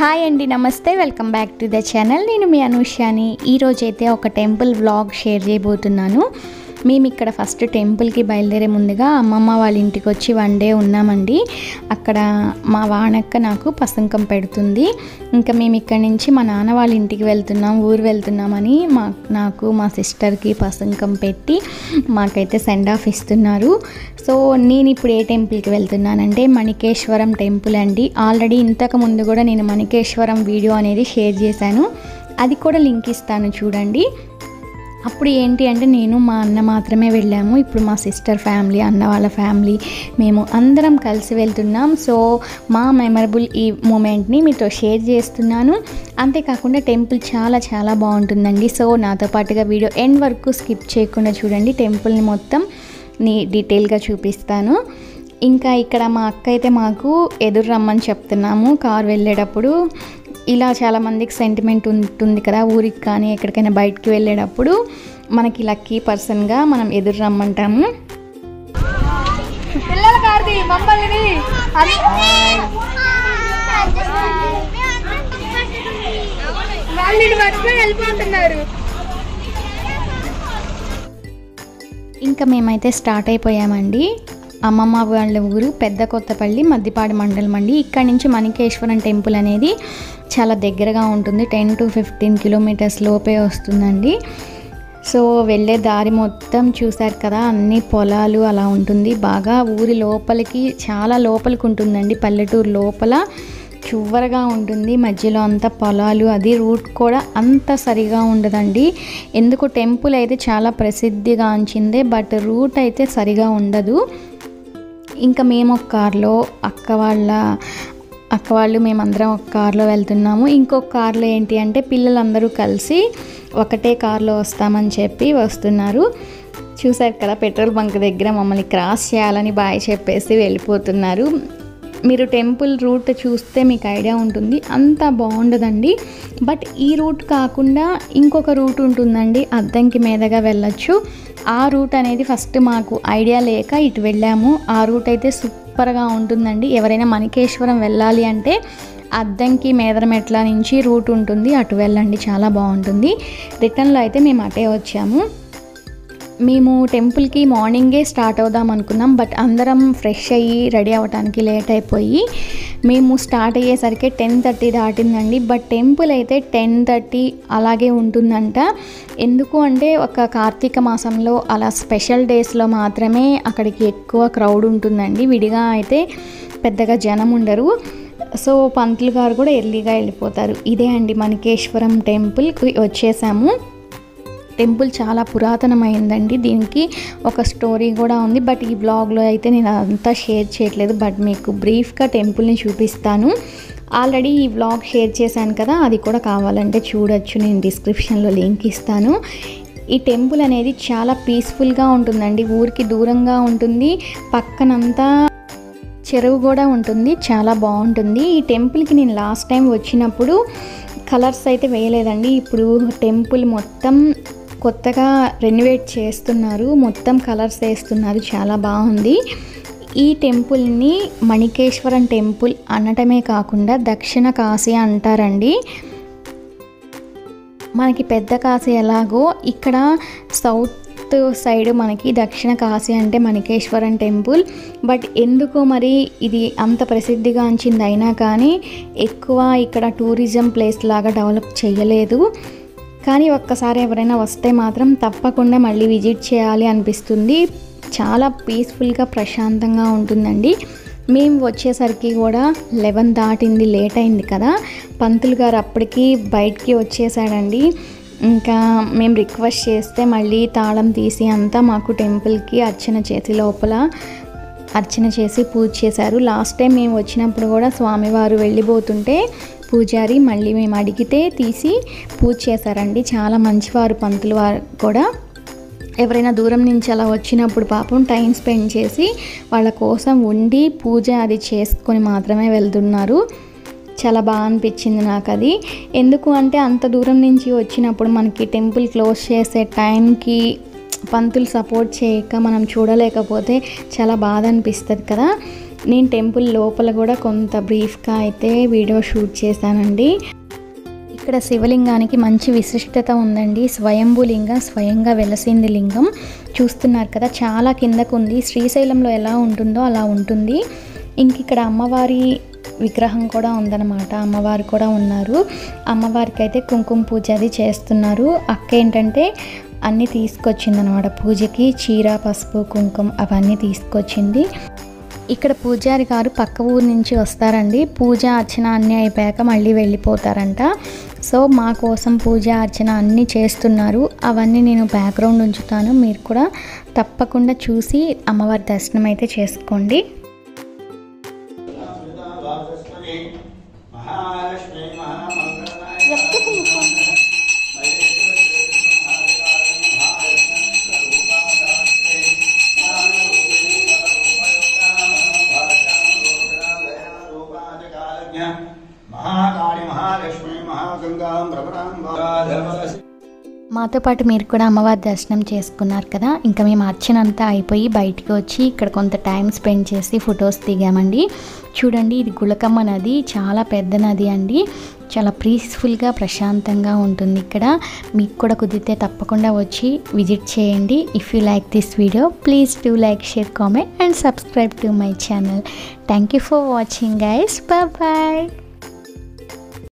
hi అండి నమస్తే welcome back to the channel నేను మీ అనుషాని ఈరోజైతే ఒక టెంపుల్ వ్లాగ్ షేర్ చేయబోతున్నాను మేము ఇక్కడ ఫస్ట్ టెంపుల్కి బయలుదేరే ముందుగా అమ్మమ్మ వాళ్ళ ఇంటికి వచ్చి వన్ డే ఉన్నామండి అక్కడ మా వానక్క నాకు పసంకం పెడుతుంది ఇంకా మేము ఇక్కడ నుంచి మా నాన్న వాళ్ళ ఇంటికి వెళ్తున్నాం ఊరు వెళ్తున్నామని మా నాకు మా సిస్టర్కి పసంకం పెట్టి మాకైతే సెండ్ ఆఫ్ ఇస్తున్నారు సో నేను ఇప్పుడు ఏ టెంపుల్కి వెళ్తున్నానంటే మణికేశ్వరం టెంపుల్ అండి ఆల్రెడీ ఇంతకు ముందు కూడా నేను మణికేశ్వరం వీడియో అనేది షేర్ చేశాను అది కూడా లింక్ ఇస్తాను చూడండి అప్పుడు ఏంటి అంటే నేను మా అన్న మాత్రమే వెళ్ళాము ఇప్పుడు మా సిస్టర్ ఫ్యామిలీ అన్న వాళ్ళ ఫ్యామిలీ మేము అందరం కలిసి వెళ్తున్నాం సో మా మెమరబుల్ ఈ మూమెంట్ని మీతో షేర్ చేస్తున్నాను అంతేకాకుండా టెంపుల్ చాలా చాలా బాగుంటుందండి సో నాతో పాటుగా వీడియో ఎండ్ వరకు స్కిప్ చేయకుండా చూడండి టెంపుల్ని మొత్తం నీ డీటెయిల్గా చూపిస్తాను ఇంకా ఇక్కడ మా అక్క అయితే మాకు ఎదురు రమ్మని చెప్తున్నాము కార్ వెళ్ళేటప్పుడు ఇలా చాలామందికి సెంటిమెంట్ ఉంటుంది కదా ఊరికి కానీ ఎక్కడికైనా బయటికి వెళ్ళేటప్పుడు మనకి లక్కీ పర్సన్గా మనం ఎదురు రమ్మంటాము పిల్లల కార్ది మమ్మల్ని వాళ్ళు ఇటు మర్చిపోయి వెళ్ళిపోతున్నారు ఇంకా మేమైతే స్టార్ట్ అయిపోయామండి అమ్మమ్మ వాళ్ళ ఊరు పెద్ద కొత్తపల్లి మద్దిపాడు మండలం అండి ఇక్కడ నుంచి మణికేశ్వరం టెంపుల్ అనేది చాలా దగ్గరగా ఉంటుంది టెన్ టు ఫిఫ్టీన్ కిలోమీటర్స్ లోపే వస్తుందండి సో వెళ్ళే దారి మొత్తం చూశారు కదా అన్ని పొలాలు అలా ఉంటుంది బాగా ఊరి లోపలికి చాలా లోపలికి ఉంటుందండి పల్లెటూరు లోపల చివరగా ఉంటుంది మధ్యలో అంతా పొలాలు అది రూట్ కూడా అంత సరిగా ఉండదండి ఎందుకు టెంపుల్ అయితే చాలా ప్రసిద్ధిగాంచిందే బట్ రూట్ అయితే సరిగా ఉండదు ఇంకా మేము ఒక కార్లో అక్క వాళ్ళ అక్క వాళ్ళు మేమందరం ఒక కార్లో వెళ్తున్నాము ఇంకొక కార్లో ఏంటి అంటే పిల్లలందరూ కలిసి ఒకటే కార్లో వస్తామని చెప్పి వస్తున్నారు చూసారు కదా పెట్రోల్ బంక్ దగ్గర మమ్మల్ని క్రాస్ చేయాలని బాయ్ చెప్పేసి వెళ్ళిపోతున్నారు మీరు టెంపుల్ రూట్ చూస్తే మీకు ఐడియా ఉంటుంది అంత బాగుండదండి బట్ ఈ రూట్ కాకుండా ఇంకొక రూట్ ఉంటుందండి అద్దంకి మీదగా వెళ్ళొచ్చు ఆ రూట్ అనేది ఫస్ట్ మాకు ఐడియా లేక ఇటు వెళ్ళాము ఆ రూట్ అయితే సూపర్గా ఉంటుందండి ఎవరైనా మణికేశ్వరం వెళ్ళాలి అంటే అద్దంకి మేదరమెట్ల నుంచి రూట్ ఉంటుంది అటు వెళ్ళండి చాలా బాగుంటుంది రిటర్న్లో అయితే మేము అటే వచ్చాము మేము టెంపుల్కి మార్నింగే స్టార్ట్ అవుదాం అనుకున్నాం బట్ అందరం ఫ్రెష్ అయ్యి రెడీ అవ్వడానికి లేట్ అయిపోయి మేము స్టార్ట్ అయ్యేసరికి టెన్ థర్టీ దాటిందండి బట్ టెంపుల్ అయితే టెన్ థర్టీ అలాగే ఉంటుందంట ఎందుకు అంటే ఒక కార్తీక మాసంలో అలా స్పెషల్ డేస్లో మాత్రమే అక్కడికి ఎక్కువ క్రౌడ్ ఉంటుందండి విడిగా అయితే పెద్దగా జనం ఉండరు సో పంతులు గారు కూడా ఎర్లీగా వెళ్ళిపోతారు ఇదే అండి మణికేశ్వరం టెంపుల్కి వచ్చేసాము టెంపుల్ చాలా పురాతనమైందండి దీనికి ఒక స్టోరీ కూడా ఉంది బట్ ఈ బ్లాగ్లో అయితే నేను అదంతా షేర్ చేయట్లేదు బట్ మీకు బ్రీఫ్గా టెంపుల్ని చూపిస్తాను ఆల్రెడీ ఈ బ్లాగ్ షేర్ చేశాను కదా అది కూడా కావాలంటే చూడొచ్చు నేను డిస్క్రిప్షన్లో లింక్ ఇస్తాను ఈ టెంపుల్ అనేది చాలా పీస్ఫుల్గా ఉంటుందండి ఊరికి దూరంగా ఉంటుంది పక్కనంతా చెరువు కూడా ఉంటుంది చాలా బాగుంటుంది ఈ టెంపుల్కి నేను లాస్ట్ టైం వచ్చినప్పుడు కలర్స్ అయితే వేయలేదండి ఇప్పుడు టెంపుల్ మొత్తం కొత్తగా రెనోవేట్ చేస్తున్నారు మొత్తం కలర్స్ వేస్తున్నారు చాలా బాగుంది ఈ టెంపుల్ని మణికేశ్వరం టెంపుల్ అనటమే కాకుండా దక్షిణ కాశీ అంటారండి మనకి పెద్ద కాశీ ఎలాగో ఇక్కడ సౌత్ సైడ్ మనకి దక్షిణ కాశీ అంటే మణికేశ్వరం టెంపుల్ బట్ ఎందుకో మరి ఇది అంత ప్రసిద్ధిగాంచింది అయినా కానీ ఎక్కువ ఇక్కడ టూరిజం ప్లేస్ లాగా డెవలప్ చేయలేదు కానీ ఒక్కసారి ఎవరైనా వస్తే మాత్రం తప్పకుండా మళ్ళీ విజిట్ చేయాలి అనిపిస్తుంది చాలా పీస్ఫుల్గా ప్రశాంతంగా ఉంటుందండి మేము వచ్చేసరికి కూడా లెవెన్ దాటింది లేట్ అయింది కదా పంతులు గారు అప్పటికి బయటికి వచ్చేసాడండి ఇంకా మేము రిక్వెస్ట్ చేస్తే మళ్ళీ తాళం తీసి అంతా మాకు టెంపుల్కి అర్చన చేసి లోపల అర్చన చేసి పూజ చేశారు లాస్ట్ టైం మేము వచ్చినప్పుడు కూడా స్వామివారు వెళ్ళిపోతుంటే పూజారి మళ్ళీ మేము అడిగితే తీసి పూజ చేశారండి చాలా మంచివారు పంతులు వారు కూడా ఎవరైనా దూరం నుంచి అలా వచ్చినప్పుడు పాపం టైం స్పెండ్ చేసి వాళ్ళ కోసం ఉండి పూజ అది చేసుకొని మాత్రమే వెళ్తున్నారు చాలా బాగా అనిపించింది నాకు అది ఎందుకు అంటే అంత దూరం నుంచి వచ్చినప్పుడు మనకి టెంపుల్ క్లోజ్ చేసే టైంకి పంతులు సపోర్ట్ చేయక మనం చూడలేకపోతే చాలా బాధ అనిపిస్తుంది కదా నేను టెంపుల్ లోపల కూడా కొంత బ్రీఫ్గా అయితే వీడియో షూట్ చేశానండి ఇక్కడ శివలింగానికి మంచి విశిష్టత ఉందండి స్వయంభూ లింగం స్వయంగా వెలసింది లింగం చూస్తున్నారు కదా చాలా కిందకు ఉంది శ్రీశైలంలో ఎలా ఉంటుందో అలా ఉంటుంది ఇంక ఇక్కడ అమ్మవారి విగ్రహం కూడా ఉందన్నమాట అమ్మవారు కూడా ఉన్నారు అమ్మవారికి అయితే కుంకుమ పూజ అది చేస్తున్నారు అక్క ఏంటంటే అన్నీ తీసుకొచ్చిందనమాట పూజకి చీర పసుపు కుంకుమ అవన్నీ తీసుకొచ్చింది ఇక్కడ పూజారి గారు పక్క ఊరు నుంచి వస్తారండి పూజ అర్చన అన్నీ అయిపోయాక మళ్ళీ వెళ్ళిపోతారంట సో మా కోసం పూజ అర్చన అన్నీ చేస్తున్నారు అవన్నీ నేను బ్యాక్గ్రౌండ్ ఉంచుతాను మీరు కూడా తప్పకుండా చూసి అమ్మవారి దర్శనం అయితే చేసుకోండి మహాలక్ష్మి మహాకాళి మహాలక్ష్మి మహాగంగా భ్రమరాంబ మాతో పాటు మీరు కూడా అమ్మవారి దర్శనం చేసుకున్నారు కదా ఇంకా మేము అర్చన అంతా అయిపోయి బయటికి వచ్చి ఇక్కడ కొంత టైం స్పెండ్ చేసి ఫొటోస్ దిగామండి చూడండి ఇది గులకమ్మ నది చాలా పెద్ద నది అండి చాలా పీస్ఫుల్గా ప్రశాంతంగా ఉంటుంది ఇక్కడ మీకు కూడా కుదిరితే తప్పకుండా వచ్చి విజిట్ చేయండి if you like this video please do like share comment and subscribe to my channel thank you for watching guys bye